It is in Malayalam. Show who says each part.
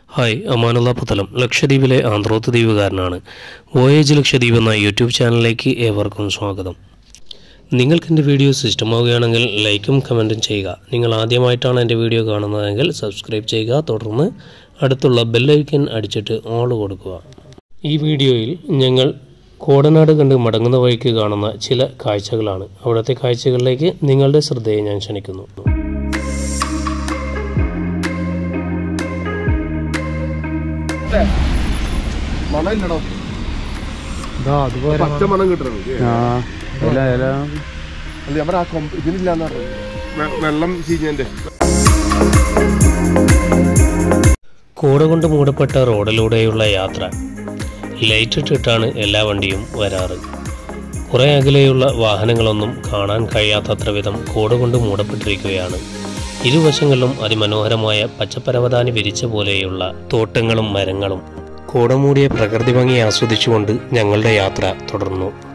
Speaker 1: ഹായ് അമാനുള്ള പുത്തലം ലക്ഷദ്വീപിലെ ആന്ത്രോത്ത് ദ്വീപുകാരനാണ് വോയേജ് ലക്ഷദ്വീപ് എന്ന യൂട്യൂബ് ചാനലിലേക്ക് ഏവർക്കും സ്വാഗതം നിങ്ങൾക്ക് എൻ്റെ വീഡിയോസ് ഇഷ്ടമാവുകയാണെങ്കിൽ ലൈക്കും കമൻറ്റും ചെയ്യുക നിങ്ങൾ ആദ്യമായിട്ടാണ് എൻ്റെ വീഡിയോ കാണുന്നതെങ്കിൽ സബ്സ്ക്രൈബ് ചെയ്യുക തുടർന്ന് അടുത്തുള്ള ബെല്ലൈക്കൻ അടിച്ചിട്ട് ഓൾ കൊടുക്കുക ഈ വീഡിയോയിൽ ഞങ്ങൾ കോടനാട് കണ്ട് മടങ്ങുന്ന വഴിക്ക് കാണുന്ന ചില കാഴ്ചകളാണ് അവിടുത്തെ കാഴ്ചകളിലേക്ക് നിങ്ങളുടെ ശ്രദ്ധയെ ഞാൻ ക്ഷണിക്കുന്നു
Speaker 2: മണമില്ലടോ
Speaker 3: ഇതാ അതുപോലെ
Speaker 2: പച്ച മണം കിട്ടണത്
Speaker 3: ആ ഇല ഇല
Speaker 2: അല്ല അവിടെ ആ കൊമ്പ് ഇതിനില്ലാന്ന് പറഞ്ഞു വെള്ളം ചീഞ്ഞതിന്റെ
Speaker 1: കൂട കൊണ്ട് മൂടപ്പെട്ട റോഡിലൂടെയുള്ള യാത്ര ലൈറ്റ് ഇട്ടിട്ടാണ് എല്ലാ വണ്ടിയും വരാറ് കുറേ അകലെയുള്ള വാഹനങ്ങളൊന്നും കാണാൻ കഴിയാത്തത്ര വിധം കൂട കൊണ്ട് മൂടപ്പെട്ടിരിക്കുകയാണ് ഇരുവശങ്ങളിലും അതിമനോഹരമായ പച്ചപ്പരവതാനി വിരിച്ച പോലെയുള്ള തോട്ടങ്ങളും മരങ്ങളും കൂടമൂടിയ പ്രകൃതി ഭംഗി ആസ്വദിച്ചുകൊണ്ട് ഞങ്ങളുടെ യാത്ര തുടർന്നു